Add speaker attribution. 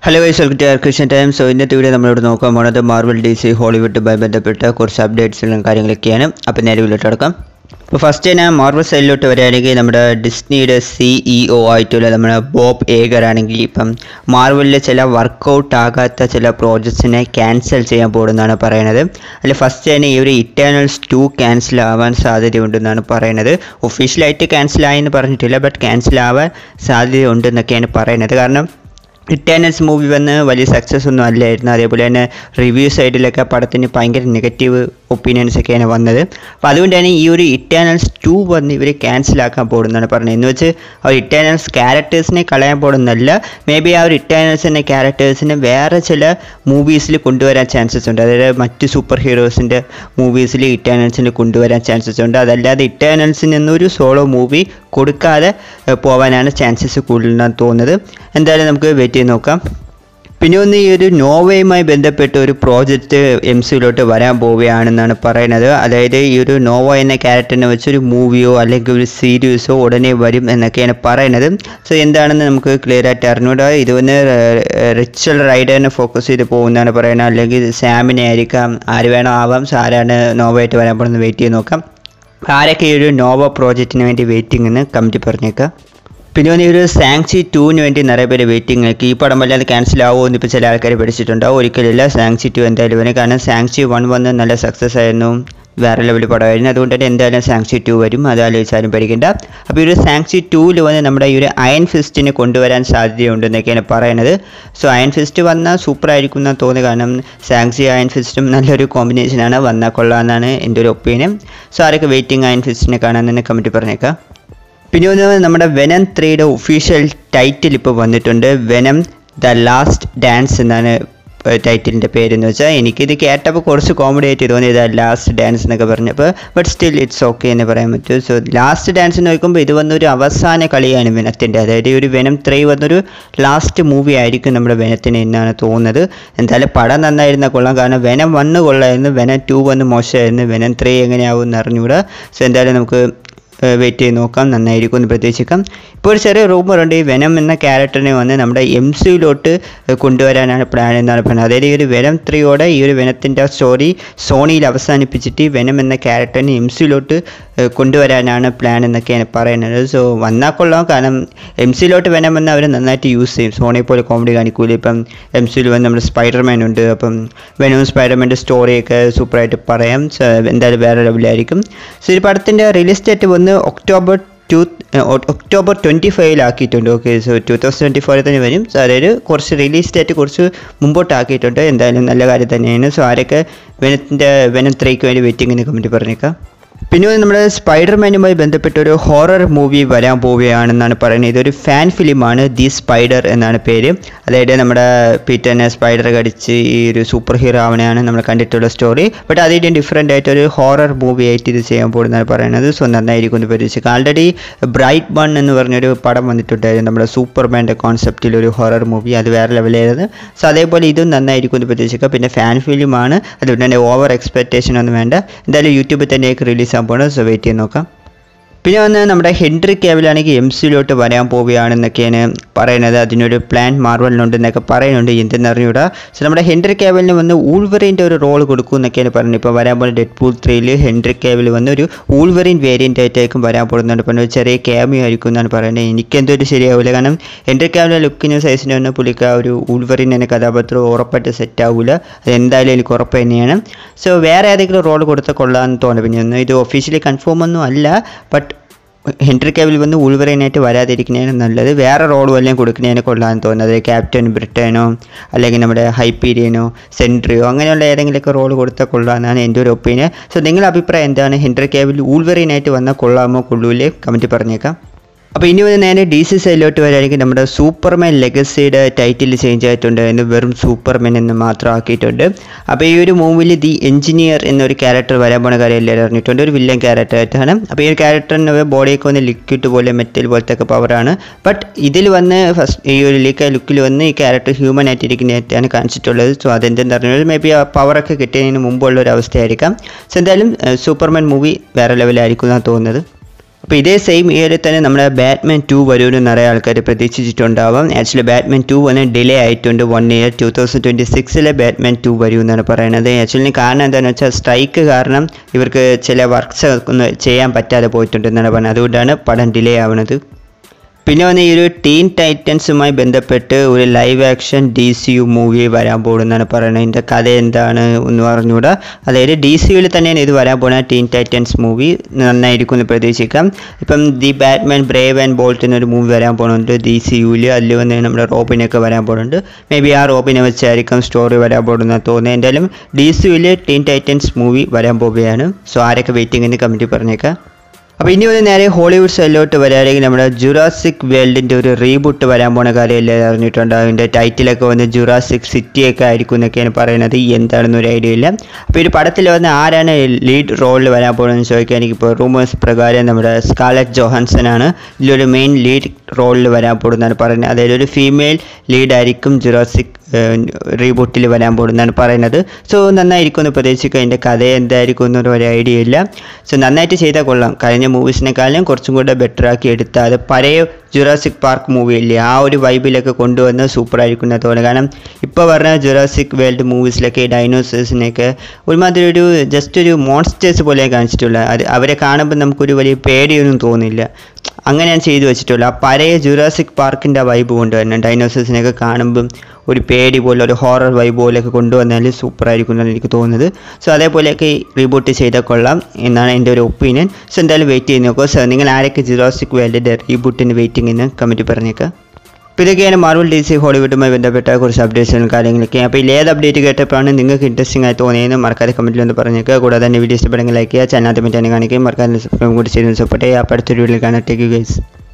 Speaker 1: hello wise welcome to Christian time so ഇന്നത്തെ video നമ്മളിവിടെ നോക്കാൻ പോണത് മാർവൽ ഡി സി ഹോളിവുഡുമായി ബന്ധപ്പെട്ട കുറച്ച് അപ്ഡേറ്റ്സുകളും കാര്യങ്ങളൊക്കെയാണ് അപ്പോൾ നേരെ വീട്ടിലോട്ട് കിടക്കാം ഇപ്പോൾ ഫസ്റ്റ് തന്നെ മാർവൽ സൈഡിലോട്ട് വരികയാണെങ്കിൽ നമ്മുടെ ഡിസ്നിയുടെ സിഇഒ ആയിട്ടുള്ള നമ്മുടെ ബോബ് ഏഗർ ആണെങ്കിൽ ഇപ്പം മാർവലിലെ ചില വർക്കൗട്ട് ആകാത്ത ചില പ്രോജക്ട്സിനെ ക്യാൻസൽ ചെയ്യാൻ പോകുന്നതാണ് പറയുന്നത് അതിൽ ഫസ്റ്റ് തന്നെ ഈ ഒരു ഇറ്റേണൽസ് ടു ക്യാൻസൽ ആവാൻ സാധ്യതയുണ്ടെന്നാണ് പറയുന്നത് ഒഫീഷ്യലായിട്ട് ക്യാൻസൽ ആയെന്ന് പറഞ്ഞിട്ടില്ല ബട്ട് ക്യാൻസൽ ആവാൻ സാധ്യതയുണ്ടെന്നൊക്കെയാണ് പറയുന്നത് കാരണം ഇറ്റേണൽസ് മൂവി വന്ന് വലിയ സക്സസ് ഒന്നും അല്ലായിരുന്നു അതേപോലെ തന്നെ റിവ്യൂ സൈഡിലൊക്കെ പടത്തിന് ഭയങ്കര നെഗറ്റീവ് ഒപ്പീനിയൻസ് ഒക്കെയാണ് വന്നത് അപ്പോൾ അതുകൊണ്ടാണ് ഈ ഒരു ഇറ്റേണൽസ് ടു വന്ന് ഇവർ ക്യാൻസലാക്കാൻ പോകുന്നതാണ് പറഞ്ഞത് എന്ന് വെച്ച് ആ ഒരു ഇറ്റേണൽസ് ക്യാരക്ടേഴ്സിനെ കളയാൻ പോകുന്നതല്ല മേ ബി ആ ഒരു ഇറ്റേണൽസ് എന്ന ക്യാരക്ടേഴ്സിനെ വേറെ ചില മൂവീസിൽ കൊണ്ടുവരാൻ ചാൻസസ് ഉണ്ട് അതായത് മറ്റ് സൂപ്പർ ഹീറോസിൻ്റെ മൂവീസിൽ ഇറ്റേണൽസിന് കൊണ്ടുവരാൻ ചാൻസസ് ഉണ്ട് അതല്ലാതെ ഇറ്റേണൽസിന് എന്നൊരു സോളോ മൂവി കൊടുക്കാതെ ഏഹ്, പോവാനാണ് ചാൻസസ് കൂടുതലെന്നാണ് തോന്നുന്നത് എന്തായാലും നമുക്ക് വെയിറ്റ് ചെയ്ത് നോക്കാം പിന്നെ ഒന്ന് ഈ ഒരു നോവയുമായി ബന്ധപ്പെട്ട ഒരു പ്രോജക്റ്റ് എം സിയിലോട്ട് വരാൻ പോവുകയാണെന്നാണ് പറയുന്നത് അതായത് ഈ ഒരു നോവ എന്ന ക്യാരക്ടറിനെ വെച്ച് ഒരു മൂവിയോ അല്ലെങ്കിൽ ഒരു സീരീസോ ഉടനെ വരും എന്നൊക്കെയാണ് പറയുന്നത് സോ എന്താണെന്ന് നമുക്ക് ക്ലിയർ ആയിട്ട് അറിഞ്ഞൂടാ ഇത് വന്ന് റിച്വൽ റൈഡറിനെ ഫോക്കസ് ചെയ്ത് പോകുന്നതാണ് പറയുന്നത് അല്ലെങ്കിൽ സാമിനെ ആയിരിക്കാം ആര് വേണോ ആവാം സോ ആരാണ് നോവയായിട്ട് വരാൻ പോകുന്നത് വെയിറ്റ് ചെയ്ത് നോക്കാം ആരൊക്കെ ഈ ഒരു നോവ പ്രോജക്റ്റിന് വേണ്ടി വെയിറ്റിംഗ് എന്ന് കമ്മിറ്റി പറഞ്ഞേക്കാം പിന്നെ വന്ന് ഈ ഒരു സാങ്ചി ടൂവിന് വേണ്ടി നിറയെ പേര് വെയിറ്റിംഗ് ആക്കി ഈ പടം വല്ലാതെ ക്യാൻസൽ ആവുമോ എന്ന് ഇപ്പോൾ ചില ആൾക്കാർ പഠിച്ചിട്ടുണ്ടാവും ഒരിക്കലില്ല സാങ്ചി ടു എന്തായാലും വരും കാരണം സാങ്ചി വൺ വന്ന് നല്ല സക്സസ് ആയിരുന്നു വേറെ ലെവൽ പടമായിരുന്നു അതുകൊണ്ട് തന്നെ എന്തായാലും സാങ്ചി ടു വരും അത് ആലോചിച്ചാലും പഠിക്കേണ്ട അപ്പോൾ ഈ ഒരു സാങ്ചി ടൂവിൽ വന്ന് നമ്മുടെ ഈ ഒരു അയൺ ഫിസ്റ്റിനെ കൊണ്ടുവരാൻ സാധ്യതയുണ്ടെന്നൊക്കെയാണ് പറയുന്നത് സോ അയൺ ഫിസ്റ്റ് വന്നാൽ സൂപ്പർ ആയിരിക്കും എന്നാണ് തോന്നുന്നത് കാരണം സാങ്സി അയൺ ഫിസ്റ്റും നല്ലൊരു കോമ്പിനേഷനാണ് വന്നാൽ കൊള്ളാമെന്നാണ് എൻ്റെ ഒരു ഒപ്പീനിയൻ സോ ആരൊക്കെ വെയിറ്റിംഗ് അയൺ ഫിസ്റ്റിനെ കാണാൻ തന്നെ കമ്മിറ്റി പറഞ്ഞേക്കാം പിന്നെ ഒന്ന് നമ്മുടെ വെനം ത്രീയുടെ ഒഫീഷ്യൽ ടൈറ്റിൽ ഇപ്പോൾ വന്നിട്ടുണ്ട് വെനം ദ ലാസ്റ്റ് ഡാൻസ് എന്നാണ് ടൈറ്റിലിൻ്റെ പേരെന്ന് വെച്ചാൽ എനിക്കിത് കേട്ടപ്പോൾ കുറച്ച് കോമഡി ആയിട്ട് തോന്നി ദ ലാസ്റ്റ് ഡാൻസ് എന്നൊക്കെ പറഞ്ഞപ്പോൾ ബട്ട് സ്റ്റിൽ ഇറ്റ്സ് ഓക്കെ എന്ന് പറയാൻ പറ്റും സോ ലാസ്റ്റ് ഡാൻസ് നോക്കുമ്പോൾ ഇത് വന്നൊരു അവസാന കളിയാണ് വെനത്തിൻ്റെ അതായത് ഈ ഒരു വെനം ത്രീ വന്നൊരു ലാസ്റ്റ് മൂവി ആയിരിക്കും നമ്മുടെ വെനത്തിന് എന്നാണ് തോന്നുന്നത് എന്തായാലും പടം നന്നായിരുന്ന കൊള്ളാം കാരണം വെനം വണ്ണ് കൊള്ളായിരുന്നു വെനം ടു വന്ന് മോശമായിരുന്നു വെനം ത്രീ എങ്ങനെയാവും എന്ന് അറിഞ്ഞുകൂടാ സോ എന്തായാലും നമുക്ക് വെയിറ്റ് ചെയ്ത് നോക്കാം നന്നായിരിക്കും എന്ന് പ്രതീക്ഷിക്കാം ഇപ്പോൾ ഒരു ചെറിയ റൂമർ ഉണ്ട് ഈ വെനം എന്ന ക്യാരക്ടറിനെ വന്ന് നമ്മുടെ എം സിയിലോട്ട് കൊണ്ടുവരാനാണ് പ്ലാൻ എന്നാണ് പറയുന്നത് അതായത് ഈ ഒരു വെനം ത്രീയോടെ ഈ ഒരു വെനത്തിൻ്റെ സ്റ്റോറി സോണിയിൽ അവസാനിപ്പിച്ചിട്ട് ഈ വെനം എന്ന ക്യാരക്ടറിനെ എം സിയിലോട്ട് കൊണ്ടുവരാനാണ് പ്ലാൻ എന്നൊക്കെയാണ് പറയുന്നത് സോ വന്നാൽ കൊള്ളാം കാരണം എം സിയിലോട്ട് വെനം വന്ന് അവർ നന്നായിട്ട് യൂസ് ചെയ്യും സോണിയെ പോലെ കോമഡി കാണിക്കൂല ഇപ്പം എം സിയിൽ വന്ന് നമ്മുടെ സ്പൈഡർമാൻ ഉണ്ട് അപ്പം വെനവും സ്പൈഡർമാൻ്റെ സ്റ്റോറിയൊക്കെ സൂപ്പറായിട്ട് പറയാം So, എന്തായാലും വേറെ ലെവലായിരിക്കും സോ ഈ പടത്തിൻ്റെ റിലീസ് ഡേറ്റ് വന്ന് ഒക്ടോബർ ടു ഒക്ടോബർ ട്വൻറ്റി ഫൈവിലാക്കിയിട്ടുണ്ട് okay so two thousand twenty ഫോറിൽ തന്നെ വരും സോ അതായത് കുറച്ച് റിലീസ് ഡേറ്റ് കുറച്ച് മുമ്പോട്ടാക്കിയിട്ടുണ്ട് എന്തായാലും നല്ല കാര്യം തന്നെയാണ് സോ ആരൊക്കെ വെനത്തിൻ്റെ വെനം ത്രീക്ക് വേണ്ടി വെയിറ്റിംഗ് കമ്മിറ്റി പറഞ്ഞേക്കാം പിന്നെ വന്ന് നമ്മുടെ സ്പൈഡർമാനുമായി ബന്ധപ്പെട്ട ഒരു ഹൊറർ മൂവി വരാൻ പോവുകയാണെന്നാണ് പറയുന്നത് ഇതൊരു ഫാൻ ഫിലിമാണ് ദി സ്പൈഡർ എന്നാണ് പേര് അതായത് നമ്മുടെ പീറ്ററിനെ സ്പൈഡർ കടിച്ച് ഈ ഒരു സൂപ്പർ ഹീറോ ആവണെയാണ് നമ്മൾ കണ്ടിട്ടുള്ള സ്റ്റോറി ബട്ട് അതിൻ്റെ ഡിഫറെൻ്റ് ആയിട്ട് ഒരു ഹൊറർ മൂവി ആയിട്ട് ഇത് ചെയ്യാൻ പോകുന്നതാണ് പറയുന്നത് സോ നന്നായിരിക്കും എന്ന് പ്രതീക്ഷിക്കുക ആൾറെഡി ബ്രൈറ്റ് ബൺ എന്ന് പറഞ്ഞൊരു പടം വന്നിട്ടുണ്ടായിരുന്നു നമ്മുടെ സൂപ്പർമാൻ്റെ കോൺസെപ്റ്റിൽ ഒരു ഹൊറർ മൂവി അത് വേറെ ലെവലായിരുന്നു സോ അതേപോലെ ഇതും നന്നായിരിക്കും എന്ന് പ്രതീക്ഷിക്കുക പിന്നെ ഫാൻ ഫിലിമാണ് അതുകൊണ്ട് തന്നെ ഓവർ എക്സ്പെക്റ്റേഷൻ ഒന്നും വേണ്ട എന്തായാലും യൂട്യൂബിൽ തന്നെയൊക്കെ റിലീസ് ആകാൻ പോകുന്നത് സോ വെയിറ്റ് ചെയ്ത് നോക്കാം പിന്നെ വന്ന് നമ്മുടെ ഹെൻറി കേവലാണെങ്കിൽ എം സിയിലോട്ട് വരാൻ പോവുകയാണെന്നൊക്കെയാണ് പറയുന്നത് അതിനൊരു പ്ലാൻ മാർവലിനുണ്ടെന്നൊക്കെ പറയുന്നുണ്ട് എന്തെന്ന് അറിഞ്ഞൂടാ സോ നമ്മുടെ ഹെൻറി കേവലിന് വന്ന് ഊൾവറിൻ്റെ ഒരു റോൾ കൊടുക്കും എന്നൊക്കെയാണ് പറയുന്നത് ഇപ്പോൾ വരാൻ പോകുന്ന ഡെഡ് പൂൾ ത്രീയിൽ ഹെൻറി കേവൽ വന്ന് ഒരു ഊൾവറിൻ വേരിയൻ്റ് ആയിട്ടായിരിക്കും വരാൻ പോകുന്നുണ്ട് പറഞ്ഞത് ചെറിയ ക്യാമിയോ ആയിരിക്കും എന്നാണ് പറയുന്നത് എനിക്കെന്തോ ഒരു ശരിയാവില്ല കാരണം ഹെൻറി കേവലിൻ്റെ ലുക്കിനും സൈസിനും ഒന്നും പുള്ളിക്ക് ആ ഒരു ഊൾവറിൻ എന്ന കഥാപാത്രം ഉറപ്പായിട്ട് സെറ്റ് ആവില്ല അത് എന്തായാലും എനിക്ക് ഉറപ്പ് തന്നെയാണ് സോ വേറെ ഏതെങ്കിലും റോൾ കൊടുത്താൽ കൊള്ളാമെന്ന് തോന്നുന്നു പിന്നെ ഒന്നും ഇത് ഒഫീഷ്യലി കൺഫേം ഒന്നും അല്ല ബട്ട് ഹെൻറി കേവിൽ വന്ന് ഉൾവറേനായിട്ട് വരാതിരിക്കുന്നതിന് നല്ലത് വേറെ റോൾ വല്ലതും കൊടുക്കുന്നതിനെ കൊള്ളാമെന്ന് തോന്നുന്നത് ക്യാപ്റ്റൻ ബ്രിട്ടനോ അല്ലെങ്കിൽ നമ്മുടെ ഹൈപ്പീരിയനോ സെൻട്രിയോ അങ്ങനെയുള്ള ഏതെങ്കിലുമൊക്കെ റോൾ കൊടുത്താൽ കൊള്ളാമെന്നാണ് എൻ്റെ ഒരു ഒപ്പീനിയൻ സോ നിങ്ങളുടെ അഭിപ്രായം എന്താണ് ഹെൻറി കേവിൽ ഉൾവറേനായിട്ട് വന്നാൽ കൊള്ളാമോ കൊള്ളൂലേ കമൻറ്റ് പറഞ്ഞേക്കാം അപ്പോൾ ഇനി വന്ന് നേരെ ഡി സി സൈഡിലോട്ട് വരികയാണെങ്കിൽ നമ്മുടെ സൂപ്പർമാൻ ലെഗസിയുടെ ടൈറ്റിൽ ചേഞ്ച് ആയിട്ടുണ്ട് എന്ന് വെറും സൂപ്പർമാൻ എന്ന് മാത്രം ആക്കിയിട്ടുണ്ട് അപ്പോൾ ഈ ഒരു മൂവിയിൽ ദി എഞ്ചിനീയർ എന്നൊരു ക്യാരക്ടർ വരാൻ പോണ കാര്യം എല്ലാവരും അറിഞ്ഞിട്ടുണ്ട് ഒരു വില്ലൻ ക്യാരക്ടർ ആയിട്ടാണ് അപ്പോൾ ഈ ഒരു ക്യാരക്ടറിന് ബോഡിയൊക്കെ വന്ന് ലിക്വിഡ് പോലെ മെറ്റൽ പോലത്തെ ഒക്കെ പവറാണ് ബട്ട് ഇതിൽ വന്ന് ഫസ്റ്റ് ഈ ഒരു ലീക്ക ലുക്കിൽ വന്ന് ഈ ക്യാരക്ടർ ഹ്യൂമൻ ആയിട്ടിരിക്കുന്നതായിട്ടാണ് കാണിച്ചിട്ടുള്ളത് സോ അതെന്തെന്ന് അറിഞ്ഞത് മേ ബി ആ പവറൊക്കെ കിട്ടിയതിന് മുമ്പുള്ള ഒരു അവസ്ഥയായിരിക്കാം സോ എന്തായാലും സൂപ്പർമാൻ മൂവി വേറെ ലെവലായിരിക്കും എന്നാണ് തോന്നുന്നത് അപ്പോൾ ഇതേ സെയിം ഇയറിൽ തന്നെ നമ്മുടെ ബാറ്റ്മാൻ ടു വരുമെന്ന് നിറയെ ആൾക്കാർ പ്രതീക്ഷിച്ചിട്ടുണ്ടാവാം ആക്ച്വലി ബാറ്റ്മാൻ ടു വന്ന് ഡിലേ ആയിട്ടുണ്ട് one year two thousand twenty സിക്സിലെ ബാറ്റ്മാൻ ടു വരുമെന്നാണ് പറയുന്നത് ആക്ച്വലി കാരണം എന്താണെന്ന് വെച്ചാൽ സ്ട്രൈക്ക് കാരണം ഇവർക്ക് ചില വർക്ക്സ് ഒന്നും ചെയ്യാൻ പറ്റാതെ പോയിട്ടുണ്ടെന്നാണ് പറഞ്ഞത് അതുകൊണ്ടാണ് പടം ഡിലേ ആവുന്നത് പിന്നെ വന്ന് ഈ ഒരു ടീൻ ടൈറ്റൻസുമായി ബന്ധപ്പെട്ട് ഒരു live action D C U movie വരാൻ പോകുന്നതാണ് പറയുന്നത് ഇതിൻ്റെ കഥ എന്താണ് എന്ന് പറഞ്ഞുകൂടാ അതായത് ഡി സി യുവിൽ തന്നെയാണ് ഇത് വരാൻ പോകുന്ന ടീൻ ടൈറ്റൻസ് മൂവി നന്നായിരിക്കും എന്ന് പ്രതീക്ഷിക്കാം ഇപ്പം the Batman brave and bold എന്നൊരു മൂവി വരാൻ പോകുന്നുണ്ട് ഡി സി യുവിൽ അതിൽ വന്ന് നമ്മുടെ റോബിനൊക്കെ വരാൻ പോകുന്നുണ്ട് മേ ബി ആ റോബിനെ വെച്ചായിരിക്കും സ്റ്റോറി വരാൻ പോകുന്നത് തോന്നുന്നത് എന്തായാലും ഡി സി യുവിൽ ടീൻ ടൈറ്റൻസ് മൂവി വരാൻ പോവുകയാണ് സോ ആരൊക്കെ വെയിറ്റിംഗ് എന്ന് കമൻറ്റ് പറഞ്ഞേക്കാം അപ്പോൾ ഇനി ഒരു നേരെ ഹോളിവുഡ് സൈഡിലോട്ട് വരികയാണെങ്കിൽ നമ്മുടെ ജുറാസിക് വേൾഡിൻ്റെ ഒരു റീബൂട്ട് വരാൻ പോണ കാര്യം എല്ലാവരും അറിഞ്ഞിട്ടുണ്ട് അതിൻ്റെ ടൈറ്റിലൊക്കെ വന്ന് ജുറാസിക് സിറ്റിയൊക്കെ ആയിരിക്കും എന്നൊക്കെയാണ് പറയുന്നത് എന്താണെന്ന് ഒരു ഐഡിയ ഇല്ല അപ്പോൾ ഒരു പടത്തിൽ വന്ന് ആരാണ് ലീഡ് റോളിൽ വരാൻ പോകുന്നതെന്ന് ചോദിക്കാൻ എനിക്കിപ്പോൾ റൂമേഴ്സ് പ്രകാരം നമ്മുടെ സ്കാലറ്റ് ജോഹാൻസൺ ആണ് ഇതിലൊരു മെയിൻ ലീഡ് റോളിൽ വരാൻ പോകുന്നതാണ് പറയുന്നത് അതായത് ഒരു ഫീമെയിൽ ലീഡായിരിക്കും ജുറാസിക് റീബൂട്ടിൽ വരാൻ പോകുന്നതാണ് പറയുന്നത് സോ നന്നായിരിക്കും എന്ന് പ്രതീക്ഷിക്കുക അതിൻ്റെ കഥ എന്തായിരിക്കും എന്നൊരു ഒരു ഐഡിയ ഇല്ല സോ നന്നായിട്ട് ചെയ്താൽ കൊള്ളാം കഴിഞ്ഞ മൂവീസിനെക്കാളും കുറച്ചും കൂടെ ബെറ്റർ ആക്കി എടുത്താൽ അത് പഴയ ജുറാസിക് പാർക്ക് മൂവി ഇല്ലേ ആ ഒരു വൈബിലൊക്കെ കൊണ്ടുവന്ന് സൂപ്പർ ആയിരിക്കും എന്ന് തോന്നുന്നു കാരണം ഇപ്പോൾ പറഞ്ഞ ജുറാസിക് വേൾഡ് മൂവീസിലൊക്കെ ഈ ഡൈനോസേഴ്സിനെയൊക്കെ ഒരുമാതിരി ഒരു ജസ്റ്റ് ഒരു മോൺസ്റ്റേഴ്സ് പോലെ കാണിച്ചിട്ടുള്ള അത് അവരെ കാണുമ്പോൾ നമുക്കൊരു വലിയ പേടിയൊന്നും തോന്നില്ല അങ്ങനെയാണ് ചെയ്തു വെച്ചിട്ടുള്ളത് ആ പഴയ ജുറാസിക് പാർക്കിൻ്റെ വൈബ് കൊണ്ടുവരണം ഡൈനോസേഴ്സിനെയൊക്കെ കാണുമ്പം ഒരു പേടി പോലെ ഒരു ഹോറർ വൈബ് പോലെയൊക്കെ കൊണ്ടുവന്നാൽ സൂപ്പർ ആയിരിക്കും എന്നാണ് എനിക്ക് തോന്നുന്നത് സോ അതേപോലെയൊക്കെ റീബൂട്ട് ചെയ്താൽ കൊള്ളാം എന്നാണ് എൻ്റെ ഒരു ഒപ്പീനിയൻ സോ എന്തായാലും വെയിറ്റ് ചെയ്ത് നോക്കുക സോ നിങ്ങൾ ആരൊക്കെ ജുറാസിക് വേൾഡിൻ്റെ റീബൂട്ടിന് വെയിറ്റിംഗ് എന്ന് കമൻറ്റ് പറഞ്ഞേക്കാം അപ്പോൾ ഇതൊക്കെയാണ് മാർവൽ ഡി സി ഹോളിവുഡുമായി ബന്ധപ്പെട്ട കുറച്ച് അപ്ഡേറ്റ്സും കാര്യങ്ങളൊക്കെ അപ്പോൾ ഇതിൽ ഏത് അപ്ഡേറ്റ് കേട്ടപ്പോഴാണ് നിങ്ങൾക്ക് ഇൻട്രസ്റ്റിംഗ് ആയി തോന്നിയെന്ന് മറക്കാതെ കമൻറ്റിൽ ഒന്ന് പറഞ്ഞേക്കുക കൂടാതെ തന്നെ വീഡിയോ ഇഷ്ടപ്പെടുമെങ്കിൽ ലൈക്ക് ചെയ്യുക ചാനൽ ആദ്യമായിട്ട് തന്നെ കാണിക്കുകയും മറക്കാതെ സബ്സ്ക്രൈബ് കൂടി ചെയ്ത് സപ്പോർട്ട് ചെയ്യുക അപ്പോൾ അടുത്തൊരു വീഡിയോയിൽ കാണാം ടേക്ക് യു ഗൈസ്